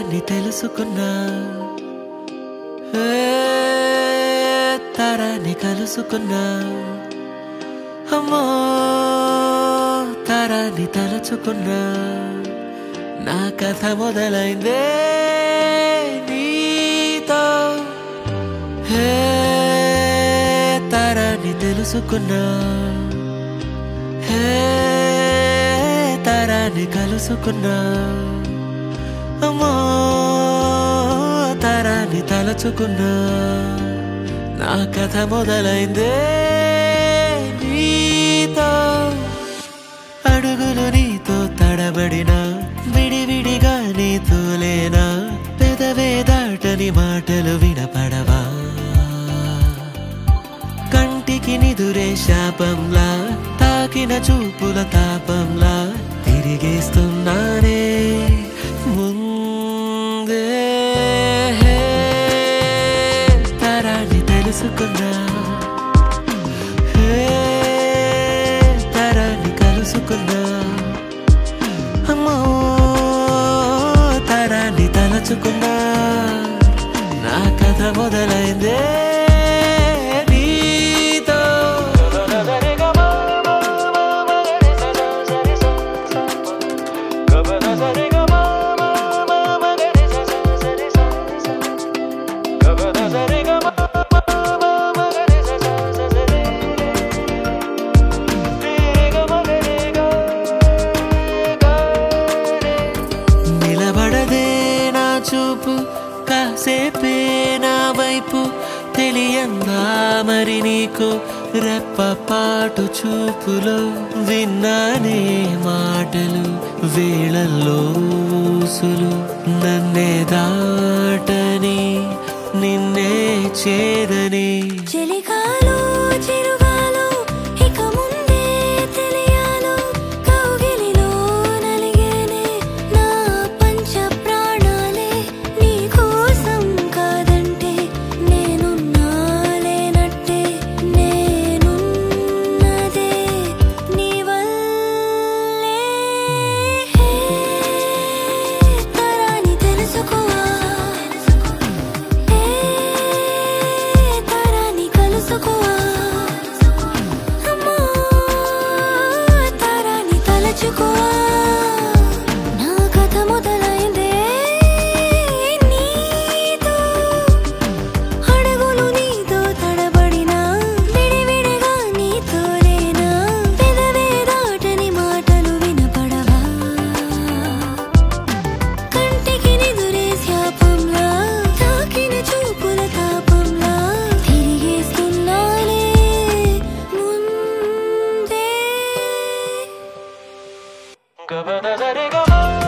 తరాన్ని తెలుసుకున్నా ఏ తరాన్ని కలుసుకున్నా అమ్మో తరాన్ని తలుచుకున్నా నా కథ మొదలైందే నీతో హే తరాన్ని తెలుసుకున్నా హే తరాన్ని కలుసుకున్నా అమ్మో తరాన్ని తలచుకున్నా నా కథ మొదలైందే నీతో అడుగులు నీతో తడబడిన విడివిడిగా నీతో లేనా పెదవే దాటని మాటలు వినపడవా కంటికి నిదురే శాపంలా తాకిన చూపుల తాపంలా తిరిగేస్తున్నానే ముందే తరాన్ని తెలుసుకున్నా హే, తరాన్ని కలుసుకున్నా అమ్మో తరాన్ని తలచుకున్నా నా కథ మొదలైందే నీతో నిలబడదే నా చూపు కాసేపే నా వైపు తెలియందా మరి నీకు రెప్పపాటు చూపులో విన్నానే మాటలు వేళల్లో ఊసులు నన్నే దాటని నిన్నే చేదని చెలికాలు చిరుగాలు ఇక ముందే తెలియాలు కౌగిలిలో నలిగేనే నా పంచ ప్రాణాలే నీ కోసం కాదంటే నేను నాలేనట్టే నేనున్నదే నీ వల్లే తరాని తెలుసుకోవా ఏ తరాని కలుసుకోవా అమ్మా తరాని తలచుకోవా నా కథ మొదలైందే నీతో అడుగులు నీతో తడబడినా విడివిడిగా నీతో లేనా పెదవే దాటని మాటలు వినపడవా కంటికి నిదురే శాపంలా తాకిన చూపుల తాపంలా తిరిగేస్తున్నానే ముందే గబన సరిగమా